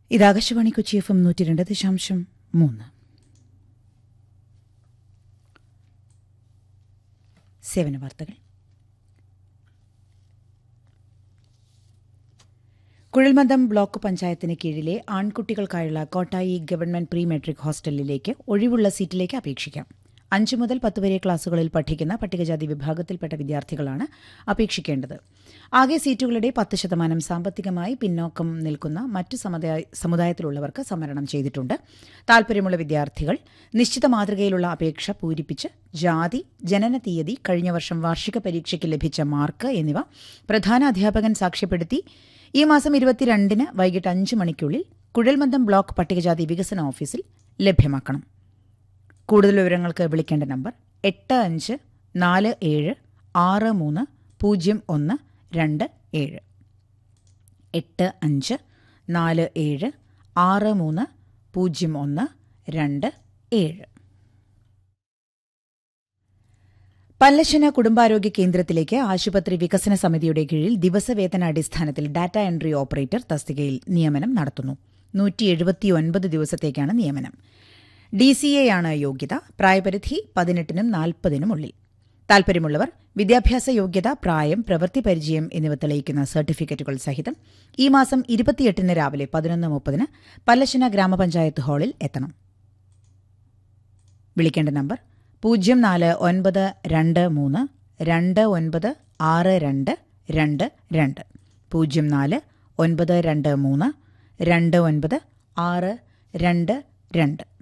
ഇത് Akashvani Kochi F M നൂറ്റി രണ്ട് ദശാംശം മൂന്ന് സേവന വാർത്തകൾ കുഴൽമന്ദം ബ്ലോക്ക് പഞ്ചായത്തിന് കീഴിലെ ആൺകുട്ടികൾക്കായുള്ള കോട്ടായി ഗവൺമെന്റ് പ്രീ മെട്രിക് ഹോസ്റ്റലിലേക്ക് ഒഴിവുള്ള സീറ്റിലേക്ക് അപേക്ഷിക്കാം അഞ്ചു മുതൽ പത്ത് വരെ ക്ലാസുകളിൽ പഠിക്കുന്ന പട്ടികജാതി വിഭാഗത്തിൽപ്പെട്ട വിദ്യാർത്ഥികളാണ് അപേക്ഷിക്കേണ്ടത് ആകെ സീറ്റുകളുടെ പത്ത് ശതമാനം സാമ്പത്തികമായി പിന്നോക്കം നിൽക്കുന്ന മറ്റു സമുദായ സമുദായത്തിലുള്ളവർക്ക് സംവരണം ചെയ്തിട്ടുണ്ട് താൽപര്യമുള്ള വിദ്യാർത്ഥികൾ നിശ്ചിത മാതൃകയിലുള്ള അപേക്ഷ പൂരിപ്പിച്ച് ജാതി ജനന തീയതി കഴിഞ്ഞ വർഷം വാർഷിക പരീക്ഷയ്ക്ക് ലഭിച്ച മാർക്ക് എന്നിവ പ്രധാന അധ്യാപകൻ സാക്ഷ്യപ്പെടുത്തി ഈ മാസം ഇരുപത്തിരണ്ടിന് വൈകിട്ട് അഞ്ച് മണിക്കുള്ളിൽ കുഴൽമന്ദം ബ്ലോക്ക് പട്ടികജാതി വികസന ഓഫീസിൽ ലഭ്യമാക്കണം കൂടുതൽ വിവരങ്ങൾക്ക് വിളിക്കേണ്ട നമ്പർ എട്ട് അഞ്ച് നാല് ഏഴ് ആറ് മൂന്ന് പൂജ്യം ഒന്ന് രണ്ട് ഏഴ് എട്ട് അഞ്ച് നാല് ഏഴ് ആറ് മൂന്ന് പൂജ്യം ഒന്ന് രണ്ട് ഏഴ് പല്ലശന കുടുംബാരോഗ്യ കേന്ദ്രത്തിലേക്ക് ആശുപത്രി വികസന സമിതിയുടെ കീഴിൽ ദിവസവേതന അടിസ്ഥാനത്തിൽ ഡാറ്റ എൻട്രി ഓപ്പറേറ്റർ തസ്തികയിൽ നിയമനം നടത്തുന്നു നൂറ്റി എഴുപത്തിയൊൻപത് ദിവസത്തേക്കാണ് നിയമനം ഡി സി എ ആണ് യോഗ്യത പ്രായപരിധി പതിനെട്ടിനും നാൽപ്പതിനും ഉള്ളിൽ താൽപര്യമുള്ളവർ വിദ്യാഭ്യാസ യോഗ്യത പ്രായം പ്രവൃത്തി പരിചയം എന്നിവ തെളിയിക്കുന്ന സർട്ടിഫിക്കറ്റുകൾ സഹിതം ഈ മാസം ഇരുപത്തിയെട്ടിന് രാവിലെ പതിനൊന്ന് മുപ്പതിന് പല്ലശന ഗ്രാമപഞ്ചായത്ത് ഹാളിൽ എത്തണം വിളിക്കേണ്ട നമ്പർ പൂജ്യം നാല് ഒൻപത് രണ്ട് മൂന്ന് രണ്ട് ഒൻപത് ആറ് രണ്ട് രണ്ട് രണ്ട് പൂജ്യം നാല് ഒൻപത് രണ്ട് മൂന്ന് രണ്ട് ഒൻപത് ആറ് രണ്ട് രണ്ട്